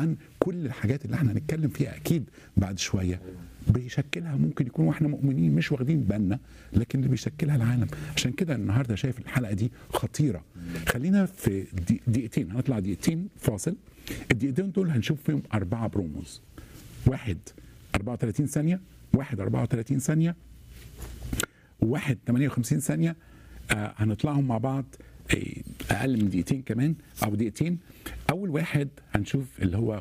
عن كل الحاجات اللي احنا هنتكلم فيها اكيد بعد شويه بيشكلها ممكن يكون واحنا مؤمنين مش واخدين بالنا لكن اللي بيشكلها العالم عشان كده النهارده شايف الحلقه دي خطيره خلينا في دي- دقيقتين هنطلع دقيقتين فاصل الدقيقتين دول هنشوف فيهم اربعه بروموز واحد 34 ثانيه واحد 34 ثانيه وواحد 58 ثانيه آه هنطلعهم مع بعض آه، اقل من دقيقتين كمان او دقيقتين اول واحد هنشوف اللي هو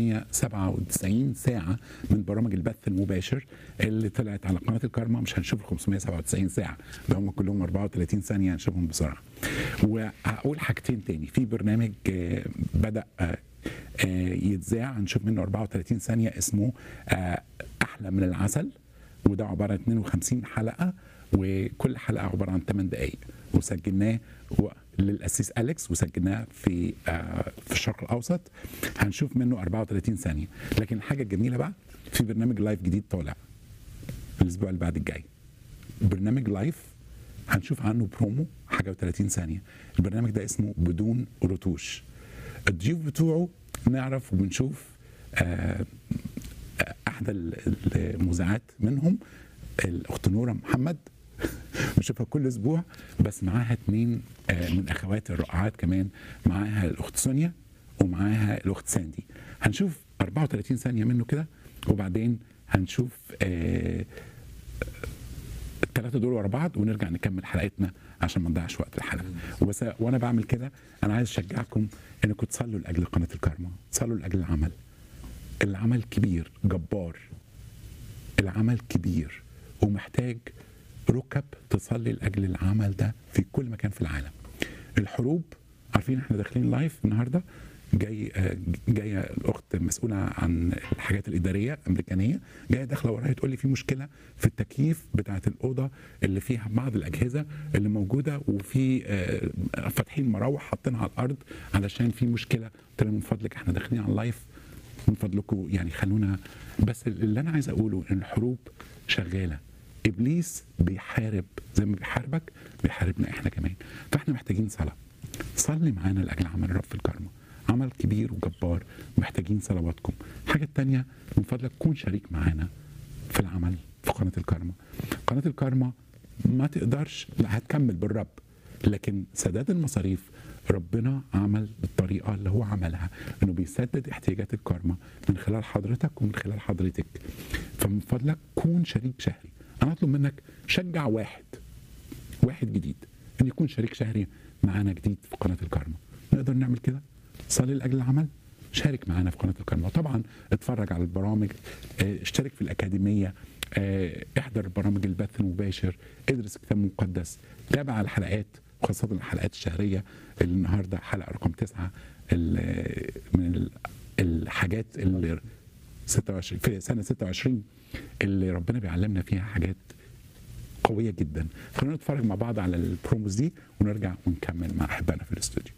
597 ساعه من برامج البث المباشر اللي طلعت على قناه الكارما مش هنشوف ال 597 ساعه ده هم كلهم 34 ثانيه هنشوفهم بسرعه وهقول حاجتين تاني في برنامج آه، بدا آه، آه، يتذاع هنشوف منه 34 ثانيه اسمه آه، احلى من العسل وده عباره عن 52 حلقه وكل حلقه عباره عن 8 دقائق وسجلناه و- للاسيس اليكس وسجلناه في آه، في الشرق الاوسط هنشوف منه 34 ثانيه لكن الحاجه الجميله بقى في برنامج لايف جديد طالع الاسبوع اللي بعد الجاي برنامج لايف هنشوف عنه برومو حاجه و30 ثانيه البرنامج ده اسمه بدون رتوش الضيوف بتوعه نعرف وبنشوف آه، احدى ال- المذيعات منهم الاخت نوره محمد بنشوفها كل اسبوع بس معاها اتنين آه، من اخواتي الرائعات كمان معاها الاخت سونيا ومعاها الاخت ساندي هنشوف 34 ثانيه منه كده وبعدين هنشوف آه، الثلاثه دول ورا بعض ونرجع نكمل حلقتنا عشان ما نضيعش وقت الحلقه وبس وانا بعمل كده انا عايز اشجعكم انكم تصلوا لاجل قناه الكارما تصلوا لاجل العمل العمل كبير جبار العمل كبير ومحتاج ركب تصلي لاجل العمل ده في كل مكان في العالم الحروب عارفين احنا داخلين لايف النهارده جاي آه، جايه الاخت مسؤوله عن الحاجات الاداريه امريكانيه جايه داخله ورايا تقول لي في مشكله في التكييف بتاعه الاوضه اللي فيها بعض الاجهزه اللي موجوده وفي آه، فاتحين مراوح حاطينها على الارض علشان في مشكله قلت لها من فضلك احنا داخلين على اللايف من فضلكم يعني خلونا بس اللي انا عايز اقوله ان الحروب شغاله ابليس بيحارب زي ما بيحاربك بيحاربنا احنا كمان فاحنا محتاجين صلاه صلي معانا لاجل عمل الرب في الكرمه عمل كبير وجبار محتاجين صلواتكم الحاجه الثانيه من فضلك كون شريك معانا في العمل في قناه الكرمه قناه الكرمه ما تقدرش لا هتكمل بالرب لكن سداد المصاريف ربنا عمل بالطريقه اللي هو عملها انه بيسدد احتياجات الكارما من خلال حضرتك ومن خلال حضرتك فمن فضلك كون شريك شهري انا اطلب منك شجع واحد واحد جديد ان يكون شريك شهري معانا جديد في قناه الكارما نقدر نعمل كده صلي لاجل العمل شارك معانا في قناه الكارما طبعا اتفرج على البرامج اه، اشترك في الاكاديميه اه، احضر برامج البث المباشر ادرس كتاب مقدس تابع الحلقات وخاصة الحلقات الشهرية اللي النهاردة حلقة رقم تسعة ال- من ال- الحاجات اللي 26 في سنة 26 اللي ربنا بيعلمنا فيها حاجات قوية جدا خلونا نتفرج مع بعض على البروموز دي ونرجع ونكمل مع أحبائنا في الاستوديو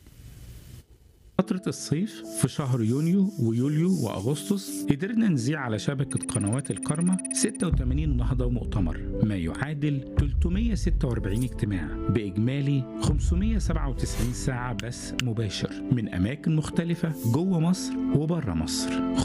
فترة الصيف في شهر يونيو ويوليو وأغسطس قدرنا نذيع على شبكة قنوات الكرمة 86 نهضة ومؤتمر ما يعادل 346 اجتماع بإجمالي 597 ساعة بث مباشر من أماكن مختلفة جوه مصر وبره مصر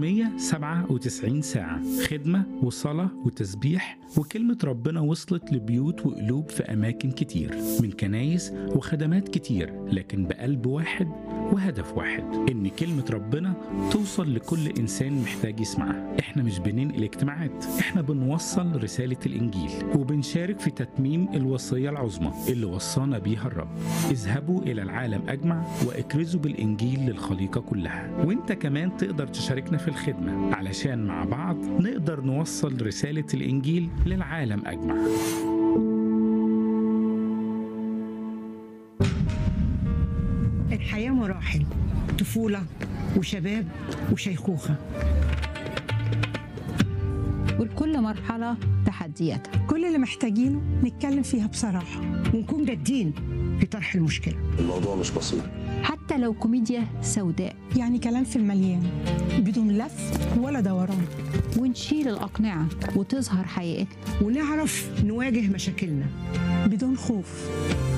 597 ساعة خدمة وصلاة وتسبيح وكلمة ربنا وصلت لبيوت وقلوب في أماكن كتير من كنايس وخدمات كتير لكن بقلب واحد وهدف واحد إن كلمة ربنا توصل لكل إنسان محتاج يسمعها إحنا مش بننقل اجتماعات إحنا بنوصل رسالة الإنجيل وبنشارك في تتميم الوصية العظمى اللي وصانا بيها الرب اذهبوا إلى العالم أجمع وإكرزوا بالإنجيل للخليقة كلها وإنت كمان تقدر تشاركنا في الخدمة علشان مع بعض نقدر نوصل رسالة الإنجيل للعالم أجمع الحياة مراحل طفولة وشباب وشيخوخة ولكل مرحلة تحدياتها كل اللي محتاجينه نتكلم فيها بصراحة ونكون جادين في طرح المشكلة الموضوع مش بسيط حتى لو كوميديا سوداء يعني كلام في المليان بدون لف ولا دوران ونشيل الأقنعة وتظهر حقيقتنا ونعرف نواجه مشاكلنا بدون خوف